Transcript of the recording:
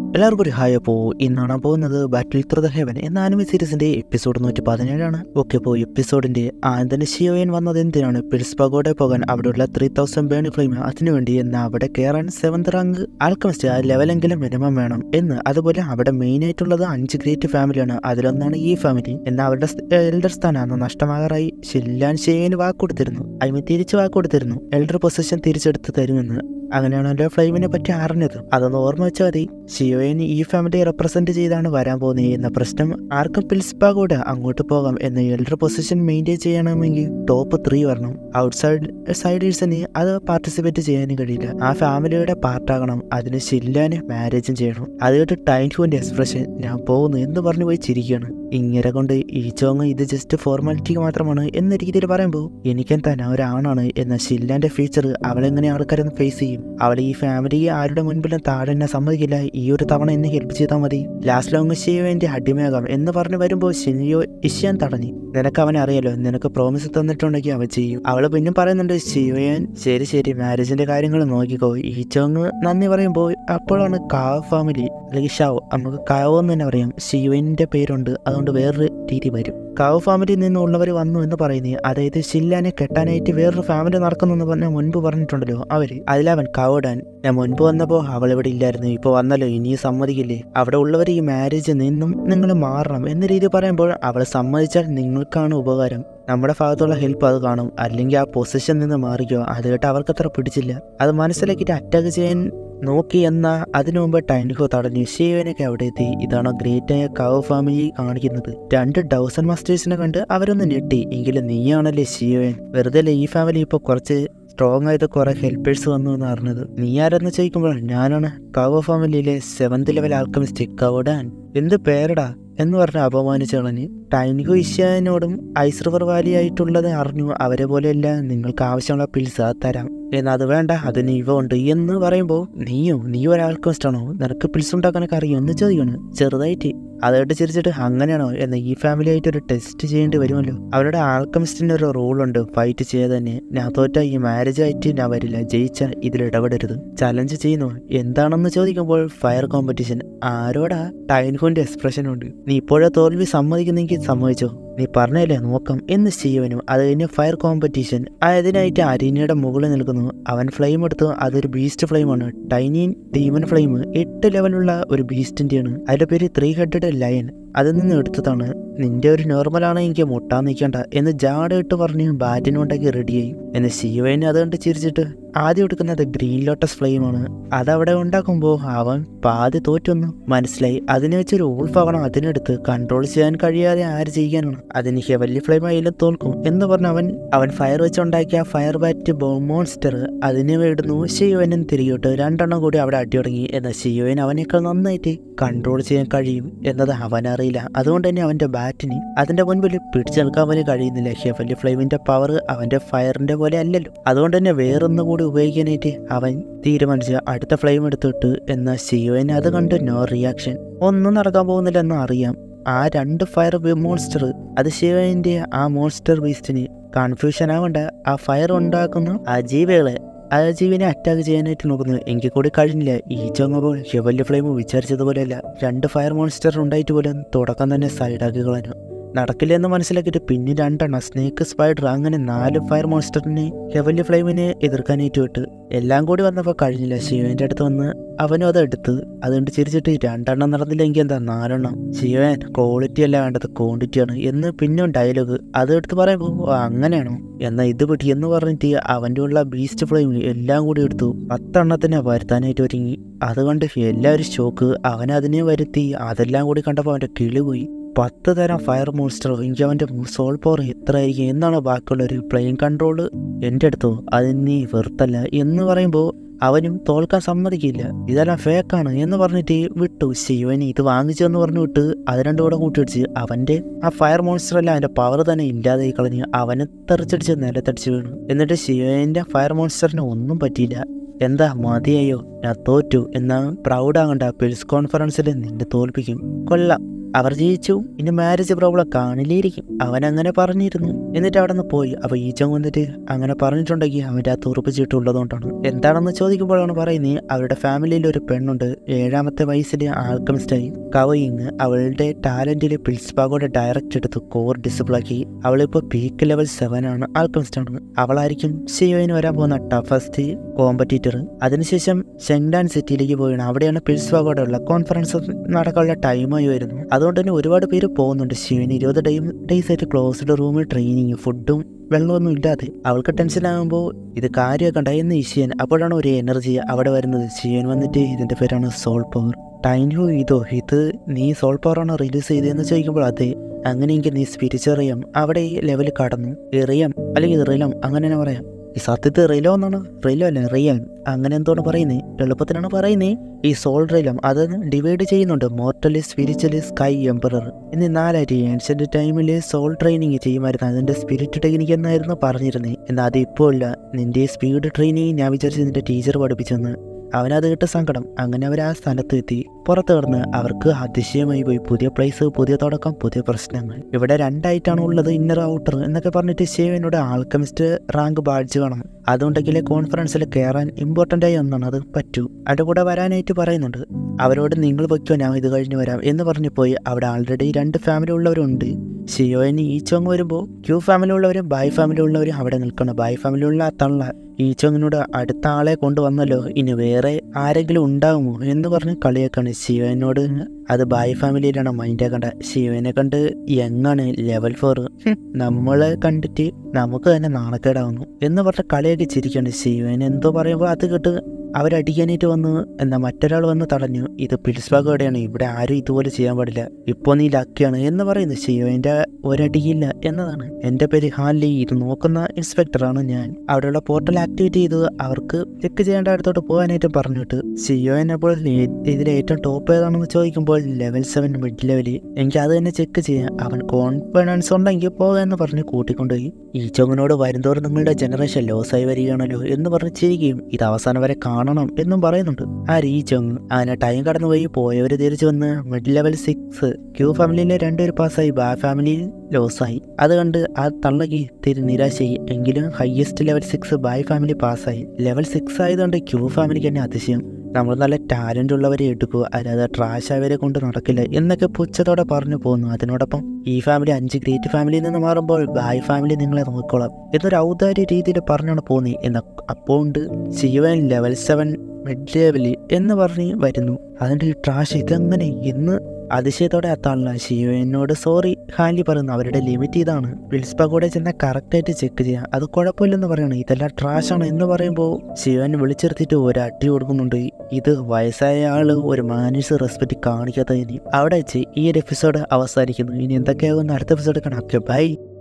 എല്ലാവർക്കും ഒരു ഹായ് അപ്പോൾ ഇന്നാണ് പോകുന്നത് ബാറ്റിൽ ത്രൂ ദ ഹെവൻ എന്ന ആനിമി സീരീസിന്റെ എപ്പിസോഡ് നൂറ്റി പതിനേഴാണ് ഓക്കെ അപ്പോൾ എപ്പിസോഡിന്റെ ആന്തന് ഷിയോയൻ വന്നത് എന്തിനാണ് പിൽസ്ബഗോടെ പോകാൻ അവിടെയുള്ള ത്രീ തൗസൻഡ് ബേണി ഫ്ലെയിം അതിനുവേണ്ടി എന്ന് അവിടെ കയറാൻ സെവന്ത് റാങ്ക് ആൽക്കമിസ്റ്റ് ആ ലെവലെങ്കിലും മിനിമം വേണം എന്ന് അതുപോലെ അവിടെ മെയിൻ ആയിട്ടുള്ളത് അഞ്ച് ഗ്രേറ്റ് ഫാമിലിയാണ് അതിലൊന്നാണ് ഈ ഫാമിലി എന്നാൽ അവരുടെ എൽഡർ സ്ഥാനം നഷ്ടമാകാറായി ഷില്ലാൻ ഷിയോന് വാക്ക് കൊടുത്തിരുന്നു ഐ മീൻ തിരിച്ചു വാക്ക് കൊടുത്തിരുന്നു എൽഡർ പൊസിഷൻ തിരിച്ചെടുത്ത് തരുമെന്ന് അങ്ങനെയാണ് എൻ്റെ ഫ്ലെയിമിനെ പറ്റി അറിഞ്ഞത് അതൊന്ന് ഓർമ്മ വെച്ചാൽ മതി ഷിയോയിൻ ഈ ഫാമിലി റെപ്രസെന്റ് ചെയ്താണ് വരാൻ പോകുന്നത് എന്ന പ്രശ്നം ആർക്കും പിൽസ്ബാഗോട് അങ്ങോട്ട് പോകാം എന്ന എൽഡർ പൊസിഷൻ മെയിൻറ്റെയിൻ ചെയ്യണമെങ്കിൽ ടോപ്പ് ത്രീ വരണം ഔട്ട്സൈഡ് സൈഡേഴ്സിന് അത് പാർട്ടിസിപ്പേറ്റ് ചെയ്യാനും കഴിയില്ല ആ ഫാമിലിയുടെ പാർട്ടാകണം അതിന് ഷില്ലാന് മാരേജും ചെയ്യണം അത് കേട്ട് ടൈം ഹുവിൻ്റെ എക്സ്പ്രഷൻ ഞാൻ പോകുന്നു എന്ന് പറഞ്ഞു പോയി ചിരിക്കുകയാണ് ഇങ്ങനെ കൊണ്ട് ഈ ചോങ് ഇത് ജസ്റ്റ് ഫോർമാലിറ്റിക്ക് മാത്രമാണ് എന്ന രീതിയിൽ പറയുമ്പോൾ എനിക്കെന്താ ഞാൻ ഒരാണാണ് എന്ന ഷില്ലാന്റെ ഫീച്ചർ അവളെങ്ങനെ ആൾക്കാരൊന്ന് ഫേസ് ചെയ്യും അവൾ ഈ ഫാമിലി ആരുടെ മുൻപിലും താഴെ എന്നെ സമ്മതിക്കില്ല ഈ ഒരു തവണ എന്നെ ഹെൽപ്പ് ചെയ്താൽ മതി ലാസ്റ്റ് ലോങ് ഷിയോന്റെ അടിമയാകാം എന്ന് പറഞ്ഞു വരുമ്പോൾ ഷിനിയോ ഇഷ്യാൻ തടഞ്ഞു നിനക്ക് അവനെ അറിയാലോ നിനക്ക് പ്രോമിസ് തന്നിട്ടുണ്ടെങ്കിൽ അവൻ ചെയ്യും അവള് പിന്നും പറയുന്നുണ്ട് ഷിയോയൻ ശരി ശരി മാരേജിന്റെ കാര്യങ്ങൾ നോക്കിക്കോ ഈ ചോങ് നന്ദി പറയുമ്പോൾ അപ്പോഴാണ് കാവ് ഫാമിലി അല്ലെങ്കിൽ ഷാവ് നമുക്ക് കാവോ എന്ന് തന്നെ പറയാം ഷിയോന്റെ പേരുണ്ട് അതുകൊണ്ട് വേറൊരു രീതി വരും കാവ് ഫാമിലിയിൽ നിന്നുള്ളവർ വന്നു എന്ന് പറയുന്നത് അതായത് ഷില്ലാനെ കെട്ടാനായിട്ട് വേറൊരു ഫാമിലി നടക്കുന്നു എന്ന് പറഞ്ഞാൽ മുൻപ് പറഞ്ഞിട്ടുണ്ടല്ലോ അവര് അതിലവൻ കാവോടാൻ ഞാൻ മുൻപ് വന്നപ്പോൾ അവൾ ഇവിടെ ഇല്ലായിരുന്നു ഇപ്പോൾ വന്നല്ലോ ഇനി സമ്മതിക്കില്ലേ അവിടെ ഉള്ളവർ ഈ മാരേജ് നിന്നും നിങ്ങൾ മാറണം എന്ന രീതി പറയുമ്പോൾ അവൾ സമ്മതിച്ചാൽ നിങ്ങൾക്കാണ് ഉപകാരം നമ്മുടെ ഭാഗത്തുള്ള ഹെൽപ്പ് അത് കാണും അല്ലെങ്കിൽ ആ പൊസിഷൻ നിന്ന് മാറിക്കോ അത് കേട്ട് അവർക്ക് അത്ര പിടിച്ചില്ല അത് മനസ്സിലാക്കിയിട്ട് അറ്റാക്ക് ചെയ്യാൻ നോക്കി എന്ന അതിനു മുമ്പ് ടൈൻഹോ തടഞ്ഞു ഷിയോനൊക്കെ അവിടെ എത്തി ഇതാണോ ഗ്രേറ്റ് ആയ കവ് ഫാമിലി കാണിക്കുന്നത് രണ്ട് ഡൗസൺ മാസ്റ്റേഴ്സിനെ കണ്ട് അവരൊന്ന് ഞെട്ടി എങ്കിലും നീയാണല്ലേ ഷിയോയൻ വെറുതെ ഈ ഫാമിലി ഇപ്പോൾ കുറച്ച് സ്ട്രോങ് ആയത് കുറെ ഹെൽപ്പേഴ്സ് വന്നു എന്ന് അറിഞ്ഞത് നീ ആരെന്ന് ചോദിക്കുമ്പോൾ ഞാനാണ് കവ ഫാമിലിയിലെ സെവന്ത് ലെവൽ ആൽക്കമിസ്റ്റ് കവോഡാൻ എന്ത് പേരടാ എന്ന് പറഞ്ഞ് അപമാനിച്ചു കളഞ്ഞ് ടൈനികോ ഇഷ്യാനോടും ഐസ് റിവർ വാലി ആയിട്ടുള്ളത് അറിഞ്ഞു അവരെ പോലെയല്ല നിങ്ങൾക്ക് ആവശ്യമുള്ള പിൽസ് തരാം എന്നാൽ അത് വേണ്ട അതിന് ഇവ ഉണ്ട് എന്ന് പറയുമ്പോൾ നീയോ നീ ഒരാൾക്കമിസ്റ്റാണോ നിനക്ക് പിൽസ് ഉണ്ടാക്കാനൊക്കെ അറിയോ എന്ന് ചോദിക്കണം ചെറുതായിട്ട് അതായിട്ട് ചിരിച്ചിട്ട് അങ്ങനെയാണോ എന്ന് ഈ ഫാമിലി ആയിട്ട് ഒരു ടെസ്റ്റ് ചെയ്യേണ്ടി വരുമല്ലോ അവരുടെ ആൽക്കമിസ്റ്റിൻ്റെ ഒരു റൂളുണ്ട് ഫൈറ്റ് ചെയ്യാതെ തന്നെ ഞാൻ തോറ്റ ഈ മാരേജ് ആയിട്ട് ഞാൻ വരില്ല ജയിച്ച ഇതിൽ ഇടപെടരുത് ചലഞ്ച് ചെയ്യുന്നു എന്താണെന്ന് ചോദിക്കുമ്പോൾ ഫയർ കോമ്പറ്റീഷൻ ആരോടാ ടൈൻഹുവിൻ്റെ എക്സ്പ്രഷൻ ഉണ്ട് നീ ഇപ്പോഴേ തോൽവി സമ്മതിക്കുന്നെങ്കിൽ സമ്മതിച്ചോ നീ പറഞ്ഞല്ലേ നോക്കാം എന്ന് ചെയ്യുവനും അത് കഴിഞ്ഞ് ഫയർ കോമ്പറ്റീഷൻ അതിനായിട്ട് അരീനയുടെ മുകളിൽ നിൽക്കുന്നു അവൻ ഫ്ലെയിം എടുത്തു അതൊരു ബീസ്റ്റ് ഫ്ലെയിമാണ് ടൈനിൻ ഡീമൻ ഫ്ലെയിം എട്ട് ലെവലുള്ള ഒരു ബീസ്റ്റിൻ്റെയാണ് അതിൻ്റെ പേര് ത്രീ ഹെഡഡ് ലയൻ അതിൽ നിന്ന് എടുത്തതാണ് നിന്റെ ഒരു നോർമലാണ് എനിക്ക് മുട്ടാൻ നിൽക്കണ്ട എന്ന് ജാടയിട്ട് പറഞ്ഞ് ബാറ്റിനുണ്ടാക്കി റെഡിയായി എന്ന് ശിവനെ അത് കണ്ട് ചിരിച്ചിട്ട് ആദ്യം എടുക്കുന്നത് ഗ്രീൻ ലോട്ടസ് ഫ്ലെയിമാണ് അതവിടെ ഉണ്ടാക്കുമ്പോൾ അവൻ പാതി തോറ്റൊന്നു മനസ്സിലായി അതിനെ വെച്ചൊരു ഊൾഫാകണം അതിനെടുത്ത് കൺട്രോൾ ചെയ്യാൻ കഴിയാതെ ആര് ചെയ്യാനാണ് അതിന് ഹെവല്ലി ഫ്ലെയിം ആയാലും തോൽക്കും എന്ന് പറഞ്ഞ് അവൻ അവൻ ഫയർ വെച്ചുണ്ടാക്കിയ ഫയർ ബാറ്റ് മോൺസ്റ്റർ അതിനെ വിടുന്നു ശിവനും തിരികോട്ട് രണ്ടെണ്ണം കൂടി അവിടെ അടി തുടങ്ങി എന്നാൽ ശിവൻ അവനേക്കാൾ നന്നായിട്ട് കൺട്രോൾ ചെയ്യാൻ കഴിയും എന്നത് അവനറിയില്ല അതുകൊണ്ട് തന്നെ അവൻ്റെ ബാറ്റിന് അതിൻ്റെ മുൻപിൽ പിടിച്ചു നിൽക്കാൻ അവന് കഴിയുന്നില്ല ഹെവല്ലി ഫ്ലെയിമിൻ്റെ പവർ അവൻ്റെ ഫയറിൻ്റെ പോലെ അല്ലല്ലോ അതുകൊണ്ട് തന്നെ വേറൊന്നും കൂടി ഉപയോഗിക്കാനായിട്ട് അവൻ തീരുമാനിച്ച് അടുത്ത ഫ്ലെയിം എടുത്തിട്ട് എന്നാൽ ശിവന് അത് കണ്ട് നോ റിയാക്ഷൻ ഒന്നും നടക്കാൻ പോകുന്നില്ല എന്ന് അറിയാം ആ രണ്ട് ഫയർ മോൺസ്റ്റർ അത് ശിവന്റെ ആ മോൺസ്റ്റർ ബീസ്റ്റിന് കൺഫ്യൂഷൻ ആവണ്ട ആ ഫയർ ഉണ്ടാക്കുന്ന ആ ജീവികളെ ആ ജീവിനെ അറ്റാക്ക് ചെയ്യാനായിട്ട് നോക്കുന്നു എങ്കിൽ കൂടി കഴിഞ്ഞില്ല ഈ ചൊങ്ങപ്പോൾ ഹെവല്യ ഫ്ലെയിം വിചാരിച്ചതുപോലെയല്ല രണ്ട് ഫയർ മോൺസ്റ്റർ ഉണ്ടായിട്ട് പോലും തുടക്കം തന്നെ സൈഡാക്കി കളഞ്ഞു നടക്കില്ല എന്ന് മനസ്സിലാക്കിയിട്ട് പിന്നെ രണ്ടെണ്ണം സ്നേക്ക് സ്പൈഡർ അങ്ങനെ നാല് ഫയർ മോൺസ്റ്ററിനെ ഹെവല്യ ഫ്ലെയിമിനെ എതിർക്കാനായിട്ട് വിട്ട് എല്ലാം കൂടി വന്നപ്പോൾ കഴിഞ്ഞില്ല ശിവന്റെ അടുത്ത് വന്ന് അവനും അത് എടുത്ത് അതുകൊണ്ട് ചിരിച്ചിട്ട് രണ്ടെണ്ണം നടന്നില്ലെങ്കിൽ എന്താ നാലെണ്ണം ശിവൻ ക്വാളിറ്റി അല്ല വേണ്ടത് ക്വാണ്ടിറ്റിയാണ് എന്ന് പിന്നെയും ഡയലോഗ് അത് എടുത്ത് പറയുമ്പോൾ "ഓ, അങ്ങനെയാണോ എന്നാൽ ഇത് പിടി എന്ന് പറഞ്ഞിട്ട് അവൻ്റെ ഉള്ള ബീസ്റ്റ് ഫ്ലെയിം എല്ലാം കൂടി എടുത്തു പത്തെണ്ണത്തിനെ വരുത്താനായിട്ട് ഒരുങ്ങി അതുകൊണ്ട് എല്ലാവരും ഷോക്ക് അവൻ അതിനെ വരുത്തി അതെല്ലാം കൂടി കണ്ടപ്പോൾ അവൻ്റെ കിളി പോയി പത്ത് തരം ഫയർ മോൺസ്റ്റർ എനിക്ക് അവൻ്റെ സോൾ പവർ എത്ര ആയിരിക്കും എന്നാണ് ബാക്കിയുള്ള ഒരു പ്ലെയിൻ കൺട്രോൾ എൻ്റെ അടുത്തോ അതിന് നീ വെറുത്തല്ല എന്ന് പറയുമ്പോൾ അവനും തോൽക്കാൻ സമ്മതിക്കില്ല ഇതെല്ലാം ഫേക്കാണ് എന്ന് പറഞ്ഞിട്ട് വിട്ടു ശിവൻ ഇത് വാങ്ങിച്ചെന്ന് പറഞ്ഞു വിട്ട് അത് രണ്ടും കൂടെ കൂട്ടിയടിച്ച് അവൻ്റെ ആ ഫയർ മോൺസ്റ്റർ എല്ലാം അതിൻ്റെ പവർ തന്നെ ഇല്ലാതായി കളഞ്ഞ് അവനെ തെറിച്ചടിച്ച് നിലത്തടിച്ച് വീണു എന്നിട്ട് ശിവൻ്റെ ഫയർ മോൺസ്റ്ററിന് ഒന്നും പറ്റിയില്ല എന്താ മതിയായോ ഞാൻ തോറ്റു എന്നാ പ്രൗഡാകണ്ട പിൽസ് കോൺഫറൻസിൽ നിന്നെ തോൽപ്പിക്കും കൊള്ളാം അവർ ജയിച്ചു ഇനി മാരേജ് പ്രോബ്ലം കാണില്ലേയിരിക്കും അവൻ അങ്ങനെ പറഞ്ഞിരുന്നു എന്നിട്ട് അവിടെ നിന്ന് പോയി അപ്പോൾ ഈ ചങ് വന്നിട്ട് അങ്ങനെ പറഞ്ഞിട്ടുണ്ടെങ്കിൽ അവൻ്റെ ആ തുറപ്പിച്ചിട്ടുള്ളതുകൊണ്ടാണ് എന്താണെന്ന് ചോദിക്കുമ്പോഴാണ് പറയുന്നത് അവരുടെ ഫാമിലിയിൽ ഒരു പെണ്ണുണ്ട് ഏഴാമത്തെ വയസ്സിൽ ആൽക്കമിസ്റ്റായി കവയിങ് അവളുടെ ടാലന്റിൽ പിൽസ്പാഗോടെ ഡയറക്റ്റ് എടുത്ത് കോർ ഡിസിപ്ലാക്കി അവളിപ്പോൾ പീക്ക് ലെവൽ സെവൻ ആണ് ആൽക്കമിസ്റ്റ് ആണ് അവളായിരിക്കും ഷിയോയിന് വരാൻ പോകുന്ന ടഫസ്റ്റ് കോമ്പറ്റീറ്റർ അതിനുശേഷം ഷെങ്ഡാൻ സിറ്റിയിലേക്ക് പോയാണ് അവിടെയാണ് പിൽസ്പാഗോടെ ഉള്ള കോൺഫറൻസ് നടക്കാനുള്ള ടൈമായി വരുന്നു അതുകൊണ്ട് തന്നെ ഒരുപാട് പേര് പോകുന്നുണ്ട് ഷിയോയിന് ഇരുപത് ഡേ ഡേയ്സ് ആയിട്ട് ക്ലോസ്ഡ് റൂമിൽ ട്രെയിനിങ് ഫുഡും വെള്ളമൊന്നും ഇല്ലാതെ അവൾക്ക് ടെൻഷൻ ആകുമ്പോൾ ഇത് കാര്യമൊക്കെ ഉണ്ടായെന്ന് ഈശ്യൻ അപ്പോഴാണ് ഒരു എനർജി അവിടെ വരുന്നത് ഷിയൻ വന്നിട്ട് ഇതിൻ്റെ പേരാണ് സോൾ പവർ ടൈൻഹു ഇതോ ഇത് നീ സോൾ പവറാണ് റിലീസ് ചെയ്തതെന്ന് ചോദിക്കുമ്പോൾ അതെ അങ്ങനെയെങ്കിൽ നീ സ്പിരിച്വൽ റിയം അവിടെ ഈ ലെവൽ കടന്നു ഇറിയം അല്ലെങ്കിൽ ഇറിലം അങ്ങനെ തന്നെ പറയാം ഈ സത്യത്തിൽ റിലോ എന്നാണ് റിലോ അല്ല റിയം അങ്ങനെ എന്തോന്ന് പറയുന്നത് എളുപ്പത്തിനാണ് പറയുന്നത് ഈ സോൾ റിലം അത് ഡിവൈഡ് ചെയ്യുന്നുണ്ട് മോർട്ടലി സ്പിരിച്വലി സ്കൈ എംപറർ എന്നീ നാലായിട്ട് ഏൻഷ്യൻ്റ് ടൈമിൽ സോൾ ട്രെയിനിങ് ചെയ്യുമായിരുന്നു അതിൻ്റെ സ്പിരിറ്റ് ടെക്നിക്ക് എന്നായിരുന്നു പറഞ്ഞിരുന്നത് എന്നാൽ അത് ഇപ്പോൾ ഇല്ല നിൻ്റെ സ്പീഡ് ട്രെയിനിങ് ഞാൻ വിചാരിച്ചു നിൻ്റെ ടീച്ചർ പഠിപ്പിച്ചെന്ന് അവനത് കേട്ട സങ്കടം അങ്ങനെ അവർ ആ സ്ഥലത്ത് എത്തി പുറത്ത് കിടന്ന് അവർക്ക് അതിശയമായി പോയി പുതിയ പ്ലേസ് പുതിയ തുടക്കം പുതിയ പ്രശ്നങ്ങൾ ഇവിടെ രണ്ടായിട്ടാണ് ഉള്ളത് ഇന്നർ ഔട്ടർ എന്നൊക്കെ പറഞ്ഞിട്ട് ശിവനോട് ആൾക്കമിസ്റ്റ് റാങ്ക് ബാഡ്ജ് വേണം അതുണ്ടെങ്കിൽ കോൺഫറൻസിൽ കയറാൻ ഇമ്പോർട്ടൻ്റ് ആയി ഒന്നാണ് അത് പറ്റൂ അതിൻ്റെ കൂടെ വരാനായിട്ട് പറയുന്നുണ്ട് അവരോട് നിങ്ങൾ വയ്ക്കോ ഞാൻ ഇത് കഴിഞ്ഞ് വരാം എന്ന് പറഞ്ഞു പോയി അവിടെ ആൾറെഡി രണ്ട് ഫാമിലി ഉള്ളവരുണ്ട് ഷിയോയിന് ഈ ചോങ് വരുമ്പോൾ ക്യൂ ഫാമിലി ഉള്ളവരും ബായ് ഫാമിലി ഉള്ളവരും അവിടെ നിൽക്കണം ബായ് ഫാമിലി ഉള്ള ആ തള്ള ഈ ചോങ്ങിനോട് അടുത്ത ആളെ കൊണ്ടുവന്നല്ലോ ഇനി വേറെ ആരെങ്കിലും ഉണ്ടാകുമോ എന്ന് പറഞ്ഞ് കളിയാക്കാണ് ശിവനോട് അത് ബായ് ഫാമിലിയിലാണ് മൈൻഡ് കണ്ട ശിവനെ കണ്ട് യങ്ങാണ് ലെവൽ ഫോർ നമ്മളെ കണ്ടിട്ട് നമുക്ക് തന്നെ നാണക്കേടാവുന്നു എന്ന് പറഞ്ഞ കളിയൊക്കെ ചിരിക്കാണ് ശിവൻ എന്തോ പറയുമ്പോൾ അത് കേട്ട് അവരടിക്കാനായിട്ട് വന്ന് എന്നാൽ മറ്റൊരാൾ വന്ന് തടഞ്ഞു ഇത് പിൽസ്ബാഗോടെയാണ് ഇവിടെ ആരും ഇതുപോലെ ചെയ്യാൻ പാടില്ല ഇപ്പോൾ നീ ലക്കിയാണ് എന്ന് പറയുന്നു ശിവൻ്റെ ഒരടിയില്ല എന്നതാണ് എൻ്റെ പേര് ഹാലി ഇത് നോക്കുന്ന ഇൻസ്പെക്ടറാണ് ഞാൻ അവിടെയുള്ള പോർട്ടൽ ആക്ടിവേറ്റ് ചെയ്ത് അവർക്ക് ചെക്ക് ചെയ്യേണ്ട അടുത്തോട്ട് പോകാനായിട്ട് പറഞ്ഞിട്ട് സിയോൻ അപ്പോൾ ഇതിൽ ഏറ്റവും ടോപ്പ് ഏതാണെന്ന് ചോദിക്കുമ്പോൾ ലെവൽ സെവൻ മിഡ് ലെവൽ എനിക്ക് അത് തന്നെ ചെക്ക് ചെയ്യാം അവൻ കോൺഫിഡൻസ് ഉണ്ടെങ്കിൽ പോകാമെന്ന് പറഞ്ഞ് കൂട്ടിക്കൊണ്ടുപോയി ഈ ചൊങ്ങിനോട് വരുന്തോറും നിങ്ങളുടെ ജനറേഷൻ ലോസ് ആയി വരികയാണല്ലോ എന്ന് പറഞ്ഞ് ചിരിക്കുകയും ഇത് അവസാനം വരെ കാണണം എന്നും പറയുന്നുണ്ട് ആ ഈ ചൊങ് അങ്ങനെ ടൈം കടന്നുപോയി പോയവർ തിരിച്ചു വന്ന് മിഡ് ലെവൽ സിക്സ് ക്യൂ ഫാമിലിയിലെ രണ്ടുപേർ പാസ്സായി ബാ ഫാമിലി ലോസായി അത് കണ്ട് ആ തള്ളക്ക് തിരി നിരാശയായി എങ്കിലും highest level six Bai family പാസ്സായി ലെവൽ സിക്സ് ആയതുകൊണ്ട് ക്യൂ ഫാമിലിക്ക് തന്നെ അതിശയം നമ്മൾ നല്ല ടാലൻ്റ് ഉള്ളവരെ എടുക്കുക അല്ലാതെ ട്രാഷ് ആയവരെ കൊണ്ട് നടക്കില്ല എന്നൊക്കെ പുച്ഛത്തോടെ പറഞ്ഞു പോകുന്നു അതിനോടൊപ്പം ഈ ഫാമിലി അഞ്ച് ഗ്രേറ്റ് ഫാമിലിയിൽ നിന്ന് മാറുമ്പോൾ ബായ് ഫാമിലി നിങ്ങളെ നോക്കിക്കോളാം എന്നൊരു ഔദാര്യ രീതിയിൽ പറഞ്ഞാണ് പോകുന്നത് എന്ന അപ്പോൾ ഉണ്ട് ശിവൻ ലെവൽ സെവൻ മിഡ് ലെവല് എന്ന് പറഞ്ഞ് വരുന്നു അതിൻ്റെ ഈ ട്രാഷ് ഇതെങ്ങനെ എന്ന് അതിശയത്തോടെ എത്താനുള്ള ശിവനോട് സോറി ഹാലി പറയുന്നു അവരുടെ ലിമിറ്റ് ഇതാണ് വിൽസ്പ കൂടെ ചെന്നാൽ കറക്റ്റായിട്ട് ചെക്ക് ചെയ്യാം അത് കുഴപ്പമില്ലെന്ന് പറയണം ഇതെല്ലാം ട്രാഷാണ് എന്ന് പറയുമ്പോൾ ശിവൻ വിളിച്ചെടുത്തിട്ട് ഒരു അടി കൊടുക്കുന്നുണ്ട് ഇത് വയസ്സായ ആള് ഒരു മാനേഴ്സ് റെസ്പെക്റ്റ് കാണിക്കാത്തതിന് അവിടെ വെച്ച് ഈ ഒരു എപ്പിസോഡ് അവസാനിക്കുന്നു ഇനി എന്തൊക്കെയാകുന്ന അടുത്ത എപ്പിസോഡ് കാണാം ഓക്കെ ബൈ